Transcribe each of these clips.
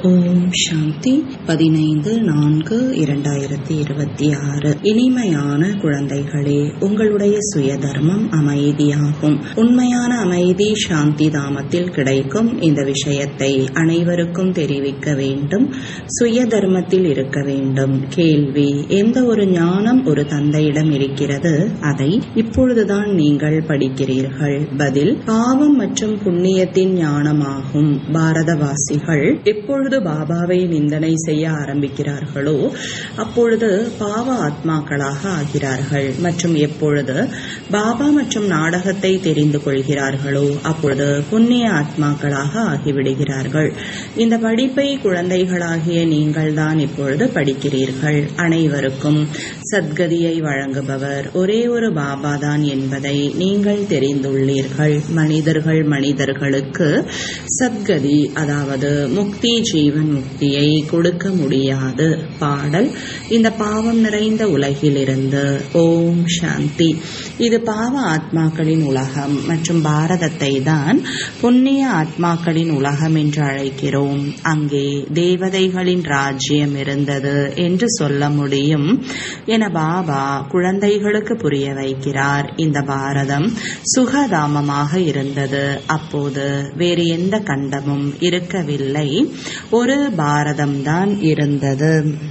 ஓம் சாந்தி பதினைந்து நான்கு இரண்டாயிரத்தி இருபத்தி ஆறு இனிமையான குழந்தைகளே உங்களுடைய சுய தர்மம் அமைதியாகும் உண்மையான அமைதி சாந்தி தாமத்தில் கிடைக்கும் இந்த விஷயத்தை அனைவருக்கும் தெரிவிக்க வேண்டும் சுய தர்மத்தில் இருக்க வேண்டும் கேள்வி எந்த ஒரு ஞானம் ஒரு தந்தையிடம் இருக்கிறது அதை இப்பொழுதுதான் நீங்கள் படிக்கிறீர்கள் பதில் பாவம் மற்றும் புண்ணியத்தின் ஞானமாகும் பாரதவாசிகள் எப்பொழுது பாபாவை நிந்தனை செய்ய ஆரம்பிக்கிறார்களோ அப்பொழுது பாவ ஆத்மாக்களாக ஆகிறார்கள் மற்றும் எப்பொழுது பாபா மற்றும் நாடகத்தை தெரிந்து கொள்கிறார்களோ அப்பொழுது புண்ணிய ஆத்மாக்களாக ஆகிவிடுகிறார்கள் இந்த படிப்பை குழந்தைகளாகிய நீங்கள் தான் இப்பொழுது படிக்கிறீர்கள் அனைவருக்கும் சத்கதியை வழங்குபவர் ஒரே ஒரு பாபா தான் என்பதை நீங்கள் தெரிந்துள்ளீர்கள் மனிதர்கள் மனிதர்களுக்கு சத்கதி அதாவது முக்தி ஜீவன் முக்தியை கொடுக்க முடியாது பாடல் இந்த பாவம் நிறைந்த உலகிலிருந்து ஓம் சாந்தி இது பாவ ஆத்மாக்களின் உலகம் மற்றும் பாரதத்தை தான் புண்ணிய ஆத்மாக்களின் உலகம் என்று அழைக்கிறோம் அங்கே தேவதைகளின் ராஜ்யம் இருந்தது என்று சொல்ல முடியும் என பாபா குழந்தைகளுக்கு புரிய வைக்கிறார் இந்த பாரதம் சுகதாமமாக இருந்தது அப்போது வேறு எந்த கண்டமும் இருக்கவில்லை ஒரு பாரதம்தான் இருந்தது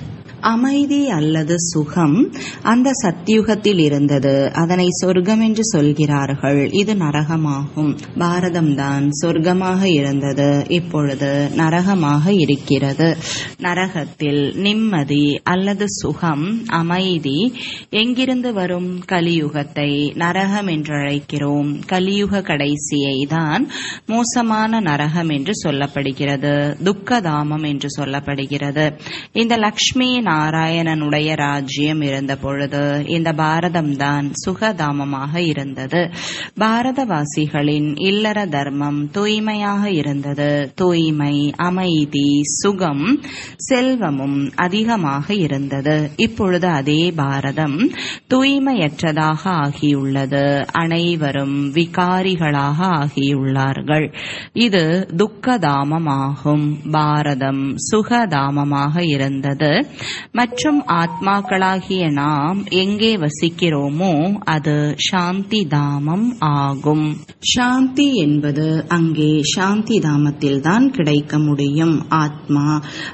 அமைதி அல்லது சுகம் அந்த சத்தியுகத்தில் இருந்தது அதனை சொர்க்கம் என்று சொல்கிறார்கள் இது நரகமாகும் பாரதம்தான் சொர்க்கமாக இருந்தது இப்பொழுது நரகமாக இருக்கிறது நரகத்தில் நிம்மதி அல்லது சுகம் அமைதி எங்கிருந்து வரும் கலியுகத்தை நரகம் என்று அழைக்கிறோம் கலியுக கடைசியை தான் மோசமான நரகம் என்று சொல்லப்படுகிறது துக்கதாமம் என்று சொல்லப்படுகிறது இந்த லக்ஷ்மி நாராயணனுடைய ராஜ்யம் இருந்த பொழுது இந்த பாரதம்தான் சுகதாமமாக இருந்தது பாரதவாசிகளின் இல்லற தர்மம் தூய்மையாக இருந்தது தூய்மை அமைதி சுகம் செல்வமும் அதிகமாக இருந்தது இப்பொழுது அதே பாரதம் தூய்மையற்றதாக ஆகியுள்ளது அனைவரும் விகாரிகளாக ஆகியுள்ளார்கள் இது துக்கதாமமாகும் பாரதம் சுகதாமமாக இருந்தது மற்றும் ஆத்மாக்களாகிய நாம் எங்கே வசிக்கிறோமோ அது சாந்தி தாமம் ஆகும் சாந்தி என்பது அங்கே சாந்தி தாமத்தில் தான் கிடைக்க முடியும் ஆத்மா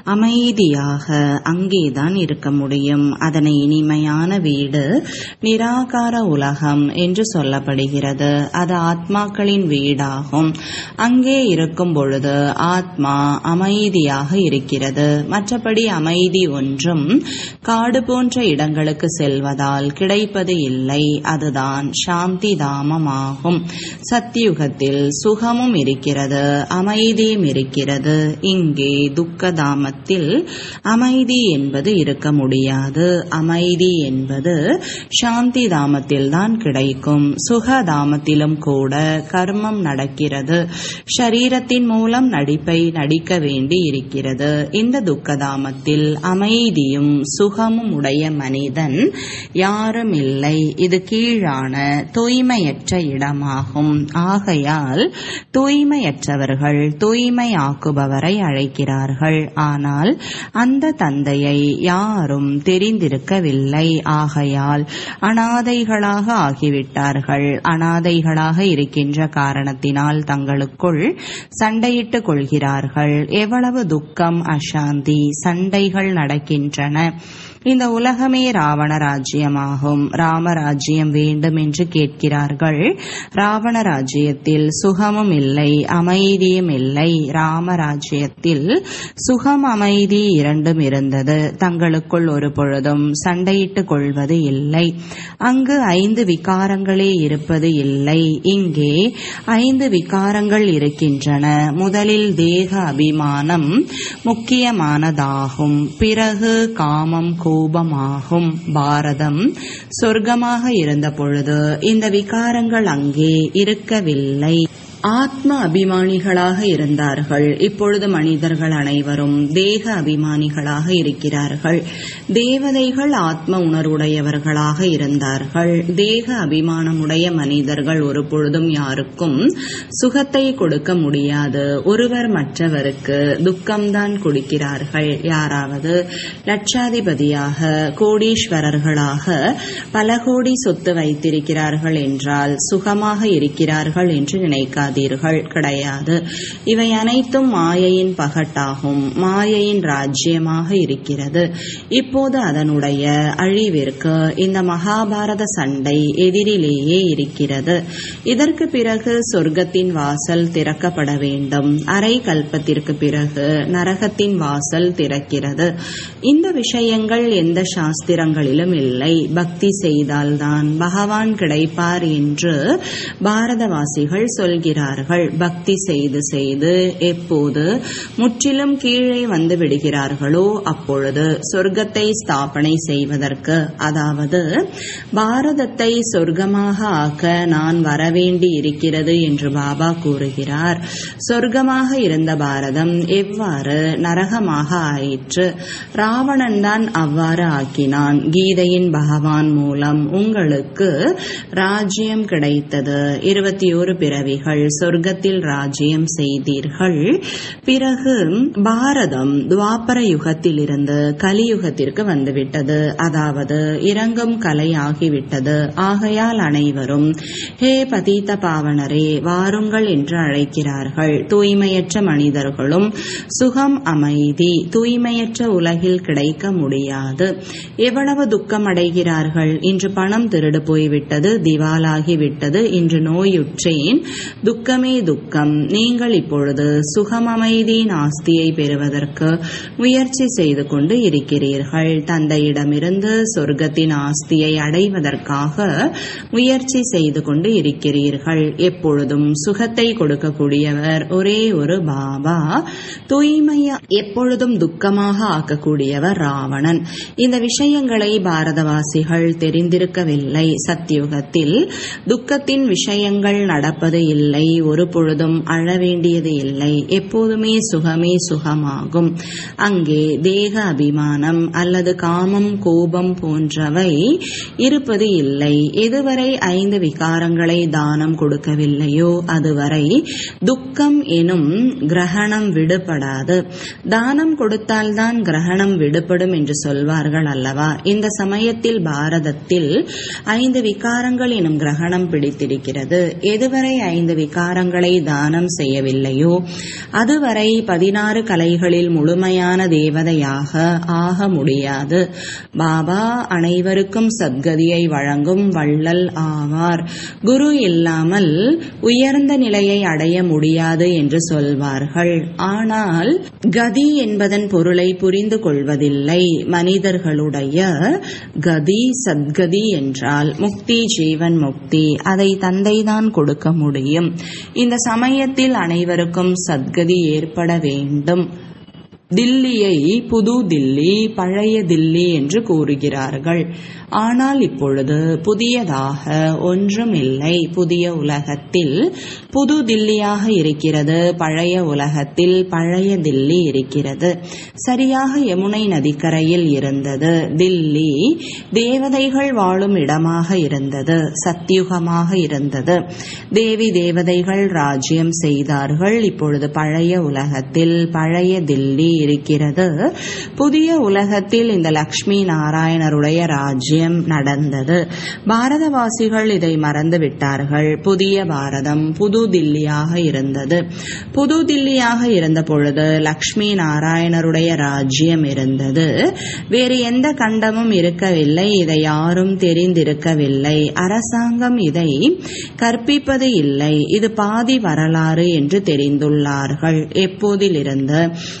அமைதியாக அங்கேதான் இருக்க முடியும் அதனை இனிமையான வீடு நிராகார உலகம் என்று சொல்லப்படுகிறது அது ஆத்மாக்களின் வீடாகும் அங்கே இருக்கும் பொழுது ஆத்மா அமைதியாக இருக்கிறது மற்றபடி அமைதி ஒன்றும் காடு போன்ற இடங்களுக்கு செல்வதால் கிடைப்பது இல்லை அதுதான் சாந்தி தாமமாகும் சத்தியுகத்தில் சுகமும் இருக்கிறது அமைதியும் இருக்கிறது இங்கே துக்க தாமத்தில் அமைதி என்பது இருக்க முடியாது அமைதி என்பது சாந்தி தாமத்தில் தான் கிடைக்கும் சுகதாமத்திலும் கூட கர்மம் நடக்கிறது ஷரீரத்தின் மூலம் நடிப்பை நடிக்க வேண்டி இருக்கிறது இந்த துக்கதாமத்தில் அமைதியும் சுகமும் உடைய மனிதன் யாரும் இல்லை இது கீழான தூய்மையற்ற இடமாகும் ஆகையால் தூய்மையற்றவர்கள் தூய்மையாக்குபவரை அழைக்கிறார்கள் ஆனால் அந்த தந்தையை யாரும் தெரிந்திருக்கவில்லை ஆகையால் அனாதைகளாக ஆகிவிட்டார்கள் அனாதைகளாக இருக்கின்ற காரணத்தினால் தங்களுக்குள் சண்டையிட்டுக் கொள்கிறார்கள் எவ்வளவு துக்கம் அசாந்தி சண்டைகள் நடக்கின்றன இந்த உலகமே ராவண ராஜ்யமாகும் ராமராஜ்யம் வேண்டும் என்று கேட்கிறார்கள் ராவண ராஜ்யத்தில் சுகமும் இல்லை அமைதியும் இல்லை ராமராஜ்யத்தில் சுகம் அமைதி இரண்டும் இருந்தது தங்களுக்குள் ஒரு பொழுதும் சண்டையிட்டுக் கொள்வது இல்லை அங்கு ஐந்து விகாரங்களே இருப்பது இல்லை இங்கே ஐந்து விகாரங்கள் இருக்கின்றன முதலில் தேக அபிமானம் முக்கியமானதாகும் பிறகு காமம் கோபமாகும் பாரதம் சொர்க்கமாக இருந்த பொழுது இந்த விகாரங்கள் அங்கே இருக்கவில்லை ஆத்ம அபிமானிகளாக இருந்தார்கள் இப்பொழுது மனிதர்கள் அனைவரும் தேக அபிமானிகளாக இருக்கிறார்கள் தேவதைகள் ஆத்ம உணர்வுடையவர்களாக இருந்தார்கள் தேக அபிமானமுடைய மனிதர்கள் ஒரு பொழுதும் யாருக்கும் சுகத்தை கொடுக்க முடியாது ஒருவர் மற்றவருக்கு துக்கம்தான் கொடுக்கிறார்கள் யாராவது லட்சாதிபதியாக கோடீஸ்வரர்களாக பல கோடி சொத்து வைத்திருக்கிறார்கள் என்றால் சுகமாக இருக்கிறார்கள் என்று நினைக்காதீர்கள் கிடையாது இவை அனைத்தும் மாயையின் பகட்டாகும் மாயையின் ராஜ்யமாக இருக்கிறது இப்போது அதனுடைய அழிவிற்கு இந்த மகாபாரத சண்டை எதிரிலேயே இருக்கிறது இதற்கு பிறகு சொர்க்கத்தின் வாசல் திறக்கப்பட வேண்டும் அரை கல்பத்திற்கு பிறகு நரகத்தின் வாசல் திறக்கிறது இந்த விஷயங்கள் எந்த சாஸ்திரங்களிலும் இல்லை பக்தி செய்தால்தான் பகவான் கிடைப்பார் என்று பாரதவாசிகள் சொல்கிறார்கள் பக்தி செய்து செய்து எப்போது முற்றிலும் கீழே வந்து விடுகிறார்களோ அப்பொழுது சொர்க்கத்தை ஸ்தாபனை செய்வதற்கு அதாவது பாரதத்தை சொர்க்கமாக ஆக்க நான் வரவேண்டி இருக்கிறது என்று பாபா கூறுகிறார் சொர்க்கமாக இருந்த பாரதம் எவ்வாறு நரகமாக ஆயிற்று ராவணன் தான் அவ்வாறு ஆக்கினான் கீதையின் பகவான் மூலம் உங்களுக்கு ராஜ்யம் கிடைத்தது இருபத்தி ஒரு பிறவிகள் சொர்க்கத்தில் ராஜ்யம் செய்தீர்கள் பிறகு பாரதம் துவாபர யுகத்திலிருந்து கலியுகத்திற்கு வந்துவிட்டது அதாவது இறங்கும் கலை ஆகிவிட்டது ஆகையால் அனைவரும் ஹே பதீத பாவனரே வாருங்கள் என்று அழைக்கிறார்கள் தூய்மையற்ற மனிதர்களும் சுகம் அமைதி தூய்மையற்ற உலகில் கிடைக்க முடியாது எவ்வளவு துக்கம் அடைகிறார்கள் இன்று பணம் திருடு போய்விட்டது திவாலாகிவிட்டது இன்று நோயுற்றேன் துக்கமே துக்கம் நீங்கள் இப்பொழுது சுகம் அமைதியின் ஆஸ்தியை பெறுவதற்கு முயற்சி செய்து கொண்டு இருக்கிறீர்கள் தந்தையிடமிருந்து சொர்க்கத்தின் ஆஸ்தியை அடைவதற்காக முயற்சி செய்து கொண்டு இருக்கிறீர்கள் எப்பொழுதும் சுகத்தை கொடுக்கக்கூடியவர் ஒரே ஒரு பாபா தூய்மையா எப்பொழுதும் துக்கமாக ஆக்கக்கூடியவர் ராவணன் இந்த விஷயங்களை பாரதவாசிகள் தெரிந்திருக்கவில்லை சத்தியுகத்தில் துக்கத்தின் விஷயங்கள் நடப்பது இல்லை ஒரு பொழுதும் அழ வேண்டியது இல்லை எப்போதுமே சுகமே சுகமாகும் அங்கே தேக அபிமானம் அல்லது காமம் கோபம் போன்றவை இருப்பது இல்லை எதுவரை ஐந்து விகாரங்களை தானம் கொடுக்கவில்லையோ அதுவரை துக்கம் எனும் கிரகணம் விடுபடாது தானம் கொடுத்தால்தான் கிரகணம் விடுபடும் என்று சொல்வார்கள் அல்லவா இந்த சமயத்தில் பாரதத்தில் ஐந்து விகாரங்கள் எனும் கிரகணம் பிடித்திருக்கிறது எதுவரை ஐந்து விகாரங்களை தானம் செய்யவில்லையோ அதுவரை பதினாறு கலைகளில் முழுமையான தேவதையாக ஆக முடியாது பாபா அனைவருக்கும் சத்கதியை வழங்கும் வள்ளல் ஆவார் குரு இல்லாமல் உயர்ந்த நிலையை அடைய முடியாது என்று சொல்வார்கள் ஆனால் கதி என்பதன் பொருளை புரிந்து கொள்வதில்லை மனிதர்களுடைய கதி சத்கதி என்றால் முக்தி ஜீவன் முக்தி அதை தந்தைதான் கொடுக்க முடியும் இந்த சமயத்தில் அனைவருக்கும் சத்கதி ஏற்பட வேண்டும் தில்லியை புது தில்லி பழைய தில்லி என்று கூறுகிறார்கள் ஆனால் இப்பொழுது புதியதாக ஒன்றும் இல்லை புதிய உலகத்தில் புது தில்லியாக இருக்கிறது பழைய உலகத்தில் பழைய தில்லி இருக்கிறது சரியாக யமுனை நதிக்கரையில் இருந்தது தில்லி தேவதைகள் வாழும் இடமாக இருந்தது சத்தியுகமாக இருந்தது தேவி தேவதைகள் ராஜ்யம் செய்தார்கள் இப்பொழுது பழைய உலகத்தில் பழைய தில்லி இருக்கிறது புதிய உலகத்தில் இந்த லக்ஷ்மி நாராயணருடைய ராஜ்யம் நடந்தது பாரதவாசிகள் இதை மறந்து விட்டார்கள் புதிய பாரதம் புது தில்லியாக இருந்தது புது தில்லியாக இருந்த பொழுது லக்ஷ்மி நாராயணருடைய ராஜ்யம் இருந்தது வேறு எந்த கண்டமும் இருக்கவில்லை இதை யாரும் தெரிந்திருக்கவில்லை அரசாங்கம் இதை கற்பிப்பது இல்லை இது பாதி வரலாறு என்று தெரிந்துள்ளார்கள் எப்போதிலிருந்து இஸ்லாம்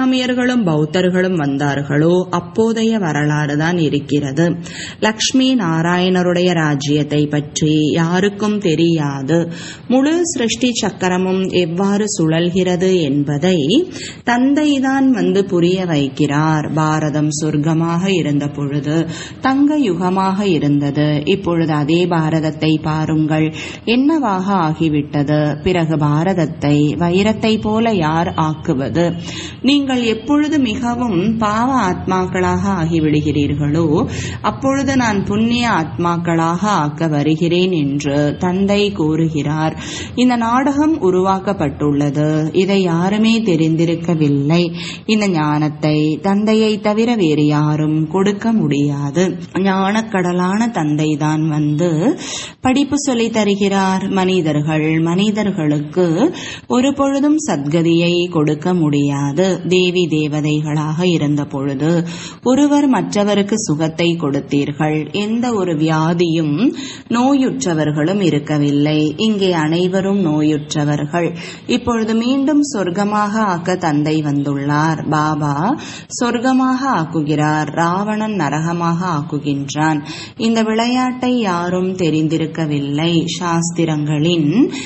இஸ்லாமியர்களும் பௌத்தர்களும் வந்தார்களோ அப்போதைய வரலாறு தான் இருக்கிறது லக்ஷ்மி நாராயணருடைய ராஜ்யத்தை பற்றி யாருக்கும் தெரியாது முழு சிருஷ்டி சக்கரமும் எவ்வாறு சுழல்கிறது என்பதை தந்தைதான் வந்து புரிய வைக்கிறார் பாரதம் சொர்க்கமாக இருந்த பொழுது தங்க யுகமாக இருந்தது இப்பொழுது அதே பாரதத்தை பாருங்கள் என்னவாக ஆகிவிட்டது பிறகு பாரதத்தை வைரத்தை போல யார் ஆக்குவது நீங்கள் எப்பொழுது மிகவும் பாவ ஆத்மாக்களாக ஆகிவிடுகிறீர்களோ அப்பொழுது நான் புண்ணிய ஆத்மாக்களாக ஆக்க வருகிறேன் என்று தந்தை கூறுகிறார் இந்த நாடகம் உருவாக்கப்பட்டுள்ளது இதை யாருமே தெரிந்திருக்கவில்லை இந்த ஞானத்தை தந்தையை தவிர வேறு யாரும் கொடுக்க முடியாது ஞானக்கடலான தந்தை தான் வந்து படிப்பு சொல்லி தருகிறார் மனிதர்கள் மனிதர்களுக்கு ஒரு பொழுதும் சத்கதியை கொடுக்க முடியாது தேவி தேவதைகளாக இருந்த பொழுது ஒருவர் மற்றவருக்கு சுகத்தை கொடுத்தீர்கள் எந்த ஒரு வியாதியும் நோயுற்றவர்களும் இருக்கவில்லை இங்கே அனைவரும் நோயுற்றவர்கள் இப்பொழுது மீண்டும் சொர்க்கமாக ஆக்க தந்தை வந்துள்ளார் பாபா சொர்க்கமாக ஆக்குகிறார் ராவணன் நரகமாக ஆக்குகின்றான் இந்த விளையாட்டை யாரும் தெரிந்திருக்கவில்லை சாஸ்திரங்களின்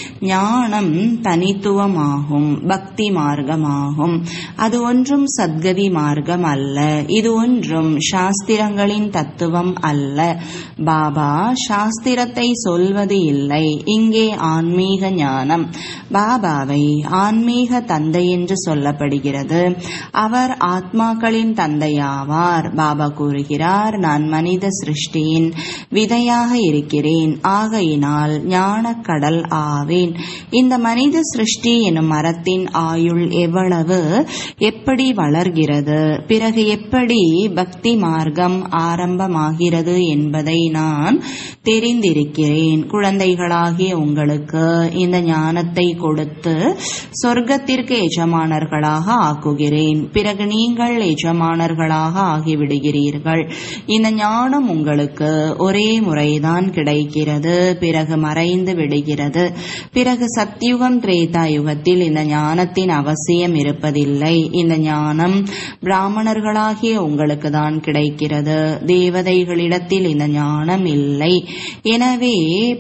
ஞானம் தனித்துவமாகும் பக்தி மார்க்கமாகும் அது ஒன்றும் சத்கதி மார்க்கம் அல்ல இது ஒன்றும் சாஸ்திரங்களின் தத்துவம் அல்ல பாபா சாஸ்திரத்தை சொல்வது இல்லை இங்கே ஆன்மீக ஞானம் பாபாவை ஆன்மீக தந்தை என்று சொல்லப்படுகிறது அவர் ஆத்மாக்களின் தந்தையாவார் பாபா கூறுகிறார் நான் மனித சிருஷ்டியின் விதையாக இருக்கிறேன் ஆகையினால் ஞானக்கடல் ஆவேன் இந்த மனித சிருஷ்டி எனும் மரத்தின் ஆயுள் எவ்வளவு எப்படி வளர்கிறது பிறகு எப்படி பக்தி மார்க்கம் ஆரம்பமாகிறது என்பதை நான் தெரிந்திருக்கிறேன் குழந்தைகளாகிய உங்களுக்கு இந்த ஞானத்தை கொடுத்து சொர்க்கத்திற்கு எஜமானர்களாக ஆக்குகிறேன் பிறகு நீங்கள் எஜமானர்களாக ஆகிவிடுகிறீர்கள் இந்த ஞானம் உங்களுக்கு ஒரே முறைதான் கிடைக்கிறது பிறகு மறைந்து விடுகிறது பிறகு சத்யுகம் திரேதா யுகத்தில் இந்த ஞானத்தின் அவசியம் இருப்பதில்லை இந்த ஞானம் பிராமணர்களாகிய உங்களுக்கு தான் கிடைக்கிறது தேவதைகளிடத்தில் இந்த ஞானம் இல்லை எனவே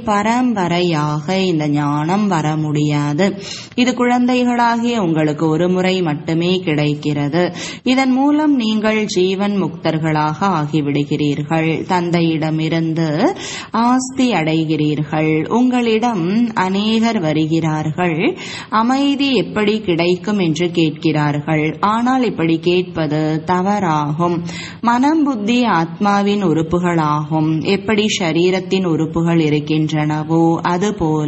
பரம்பரையாக இந்த ஞானம் வர முடியாது இது குழந்தைகளாகிய உங்களுக்கு ஒரு முறை மட்டுமே கிடைக்கிறது இதன் மூலம் நீங்கள் ஜீவன் முக்தர்களாக ஆகிவிடுகிறீர்கள் தந்தையிடமிருந்து ஆஸ்தி அடைகிறீர்கள் உங்களிடம் அநேகர் வருகிறார்கள் அமைதி எப்படி கிடைக்கும் என்று கேட்கிறார்கள் ஆனால் இப்படி கேட்பது தவறாகும் மனம் புத்தி ஆத்மாவின் உறுப்புகளாகும் எப்படி சரீரத்தின் உறுப்புகள் இருக்கின்றனவோ அதுபோல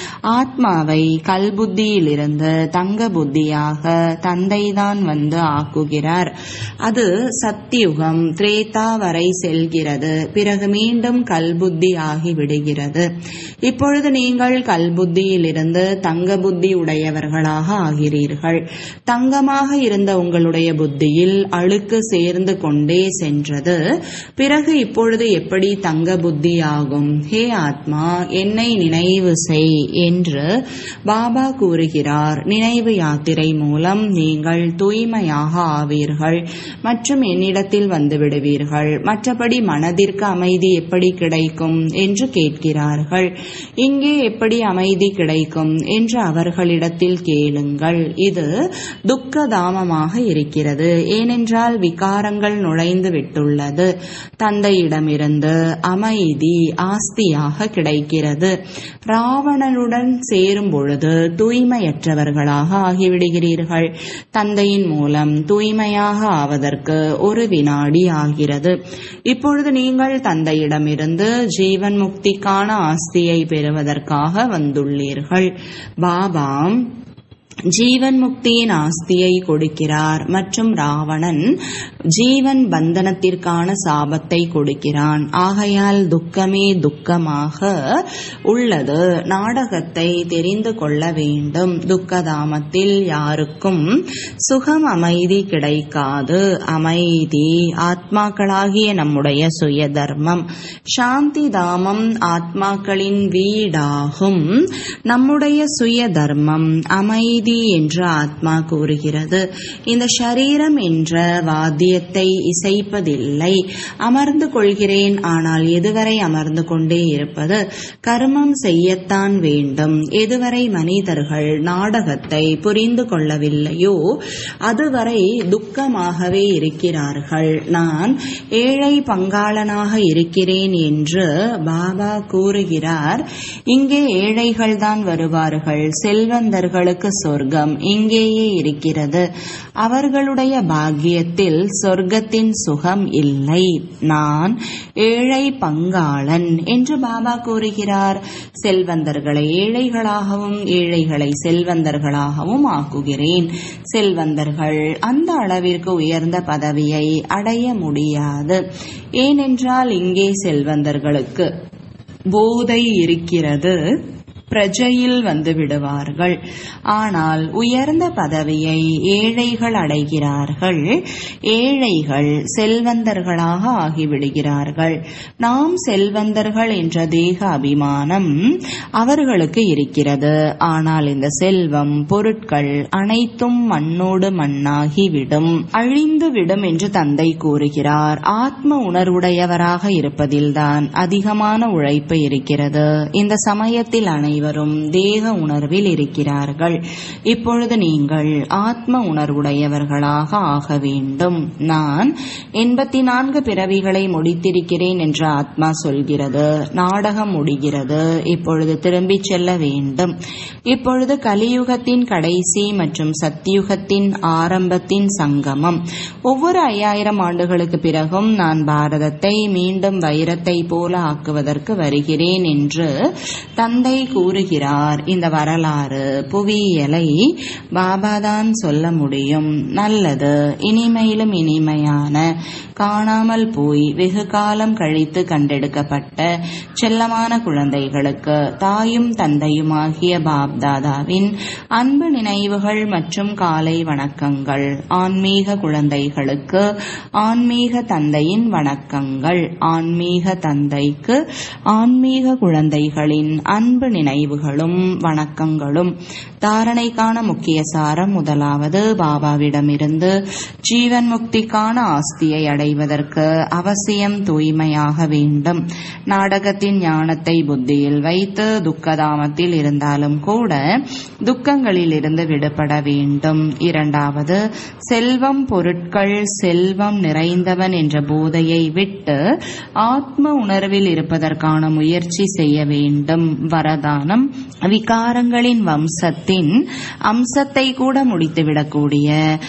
ஆத்மாவை கல்புத்தியிலிருந்து தங்க புத்தியாக தந்தைதான் வந்து ஆக்குகிறார் அது சத்தியுகம் திரேதா வரை செல்கிறது பிறகு மீண்டும் கல்புத்தி ஆகி விடுகிறது இப்பொழுது நீங்கள் கல்புத்தியிலிருந்து தங்க புத்தி உடையவர்களாக ஆகிறீர்கள் தங்கமாக இருந்த உங்களுடைய புத்தியில் அழுக்கு சேர்ந்து கொண்டே சென்றது பிறகு இப்பொழுது எப்படி தங்க புத்தி ஆகும் ஹே ஆத்மா என்னை நினைவு செய் என்று பாபா கூறுகிறார் நினைவு யாத்திரை மூலம் நீங்கள் தூய்மையாக ஆவீர்கள் மற்றும் என்னிடத்தில் வந்து விடுவீர்கள் மற்றபடி மனதிற்கு அமைதி எப்படி கிடைக்கும் என்று கேட்கிறார்கள் இங்கே எப்படி அமைதி கிடைக்கும் என்று அவர்களிடத்தில் கேளுங்கள் இது துக்கதாமமாக இருக்கிறது ஏனென்றால் விகாரங்கள் நுழைந்து விட்டுள்ளது தந்தையிடமிருந்து அமைதி ஆஸ்தியாக கிடைக்கிறது ராவணனுடன் சேரும் பொழுது தூய்மையற்றவர்களாக ஆகிவிடுகிறீர்கள் தந்தையின் மூலம் தூய்மையாக ஆவதற்கு ஒரு வினாடி ஆகிறது இப்பொழுது நீங்கள் தந்தையிடமிருந்து ஜீவன் முக்திக்கான ஆஸ்தியை பெறுவதற்காக வந்துள்ளீர்கள் பாபா ஜீவன் முக்தியின் ஆஸ்தியை கொடுக்கிறார் மற்றும் ராவணன் ஜீவன் பந்தனத்திற்கான சாபத்தை கொடுக்கிறான் ஆகையால் துக்கமே துக்கமாக உள்ளது நாடகத்தை தெரிந்து கொள்ள வேண்டும் துக்கதாமத்தில் யாருக்கும் சுகம் அமைதி கிடைக்காது அமைதி ஆத்மாக்களாகிய நம்முடைய சுய தர்மம் சாந்தி தாமம் ஆத்மாக்களின் வீடாகும் நம்முடைய சுய தர்மம் அமைதி அமைதி என்று ஆத்மா கூறுகிறது இந்த சரீரம் என்ற வாத்தியத்தை இசைப்பதில்லை அமர்ந்து கொள்கிறேன் ஆனால் எதுவரை அமர்ந்து கொண்டே இருப்பது கர்மம் செய்யத்தான் வேண்டும் எதுவரை மனிதர்கள் நாடகத்தை புரிந்து கொள்ளவில்லையோ அதுவரை துக்கமாகவே இருக்கிறார்கள் நான் ஏழை பங்காளனாக இருக்கிறேன் என்று பாபா கூறுகிறார் இங்கே ஏழைகள் தான் வருவார்கள் செல்வந்தர்களுக்கு சொர்க்கம் இங்கேயே இருக்கிறது அவர்களுடைய பாக்கியத்தில் சொர்க்கத்தின் சுகம் இல்லை நான் ஏழை பங்காளன் என்று பாபா கூறுகிறார் செல்வந்தர்களை ஏழைகளாகவும் ஏழைகளை செல்வந்தர்களாகவும் ஆக்குகிறேன் செல்வந்தர்கள் அந்த அளவிற்கு உயர்ந்த பதவியை அடைய முடியாது ஏனென்றால் இங்கே செல்வந்தர்களுக்கு போதை இருக்கிறது பிரஜையில் வந்து விடுவார்கள் ஆனால் உயர்ந்த பதவியை ஏழைகள் அடைகிறார்கள் ஏழைகள் செல்வந்தர்களாக ஆகிவிடுகிறார்கள் நாம் செல்வந்தர்கள் என்ற தேக அபிமானம் அவர்களுக்கு இருக்கிறது ஆனால் இந்த செல்வம் பொருட்கள் அனைத்தும் மண்ணோடு மண்ணாகிவிடும் அழிந்து விடும் என்று தந்தை கூறுகிறார் ஆத்ம உணர்வுடையவராக இருப்பதில்தான் அதிகமான உழைப்பு இருக்கிறது இந்த சமயத்தில் அனைவரும் அனைவரும் தேக உணர்வில் இருக்கிறார்கள் இப்பொழுது நீங்கள் ஆத்ம உணர்வுடையவர்களாக ஆக வேண்டும் நான் எண்பத்தி நான்கு பிறவிகளை முடித்திருக்கிறேன் என்று ஆத்மா சொல்கிறது நாடகம் முடிகிறது இப்பொழுது திரும்பிச் செல்ல வேண்டும் இப்பொழுது கலியுகத்தின் கடைசி மற்றும் சத்தியுகத்தின் ஆரம்பத்தின் சங்கமம் ஒவ்வொரு ஐயாயிரம் ஆண்டுகளுக்கு பிறகும் நான் பாரதத்தை மீண்டும் வைரத்தை போல ஆக்குவதற்கு வருகிறேன் என்று தந்தை கூறுகிறார் இந்த வரலாறு புவியியலை பாபாதான் சொல்ல முடியும் நல்லது இனிமையிலும் இனிமையான காணாமல் போய் வெகு காலம் கழித்து கண்டெடுக்கப்பட்ட செல்லமான குழந்தைகளுக்கு தாயும் தந்தையுமாகிய பாப்தாதாவின் அன்பு நினைவுகள் மற்றும் காலை வணக்கங்கள் ஆன்மீக குழந்தைகளுக்கு ஆன்மீக தந்தையின் வணக்கங்கள் ஆன்மீக தந்தைக்கு ஆன்மீக குழந்தைகளின் அன்பு நினைவுகளும் வணக்கங்களும் தாரணைக்கான முக்கிய சாரம் முதலாவது பாபாவிடமிருந்து ஜீவன் முக்திக்கான ஆஸ்தியை அடைவதற்கு அவசியம் தூய்மையாக வேண்டும் நாடகத்தின் ஞானத்தை புத்தியில் வைத்து துக்கதாமத்தில் இருந்தாலும் கூட துக்கங்களில் இருந்து விடுபட வேண்டும் இரண்டாவது செல்வம் பொருட்கள் செல்வம் நிறைந்தவன் என்ற போதையை விட்டு ஆத்ம உணர்வில் இருப்பதற்கான முயற்சி செய்ய வேண்டும் வரதானம் விகாரங்களின் வம்சத்தின் அம்சத்தை கூட முடித்துவிடக்கூடிய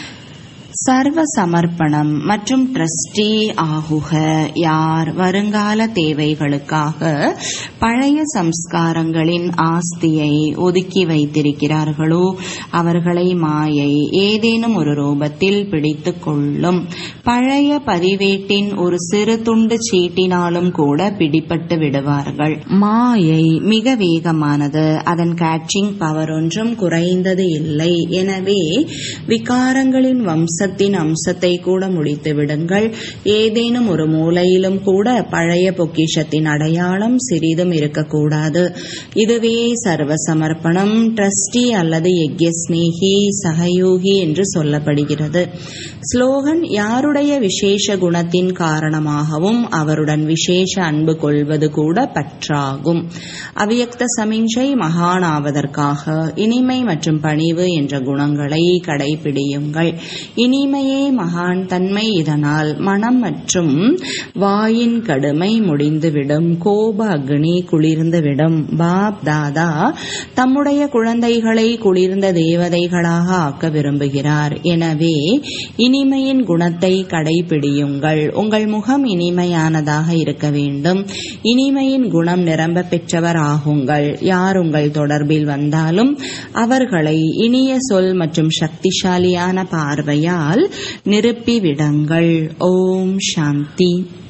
சர்வ சமர்ப்பணம் மற்றும் ட்ரஸ்டி ஆகுக யார் வருங்கால தேவைகளுக்காக பழைய சம்ஸ்காரங்களின் ஆஸ்தியை ஒதுக்கி வைத்திருக்கிறார்களோ அவர்களை மாயை ஏதேனும் ஒரு ரூபத்தில் பிடித்து கொள்ளும் பழைய பதிவேட்டின் ஒரு சிறு துண்டு சீட்டினாலும் கூட பிடிபட்டு விடுவார்கள் மாயை மிக வேகமானது அதன் கேட்சிங் பவர் ஒன்றும் குறைந்தது இல்லை எனவே விகாரங்களின் வம்ச வம்சத்தின் அம்சத்தை கூட முடித்து விடுங்கள் ஏதேனும் ஒரு மூலையிலும் கூட பழைய பொக்கிஷத்தின் அடையாளம் சிறிதும் இருக்கக்கூடாது இதுவே சர்வ சமர்ப்பணம் ட்ரஸ்டி அல்லது யக்யஸ்னேகி சகயோகி என்று சொல்லப்படுகிறது ஸ்லோகன் யாருடைய விசேஷ குணத்தின் காரணமாகவும் அவருடன் விசேஷ அன்பு கொள்வது கூட பற்றாகும் அவ்யக்த சமிஞ்சை மகானாவதற்காக இனிமை மற்றும் பணிவு என்ற குணங்களை கடைபிடியுங்கள் இனிமையே மகான் தன்மை இதனால் மனம் மற்றும் வாயின் கடுமை முடிந்துவிடும் கோப அக்னி குளிர்ந்துவிடும் பாப் தாதா தம்முடைய குழந்தைகளை குளிர்ந்த தேவதைகளாக ஆக்க விரும்புகிறார் எனவே இனிமையின் குணத்தை கடைபிடியுங்கள் உங்கள் முகம் இனிமையானதாக இருக்க வேண்டும் இனிமையின் குணம் நிரம்ப பெற்றவர் ஆகுங்கள் யார் உங்கள் தொடர்பில் வந்தாலும் அவர்களை இனிய சொல் மற்றும் சக்திசாலியான பார்வையால் நிரப்பிவிடுங்கள் ஓம் சாந்தி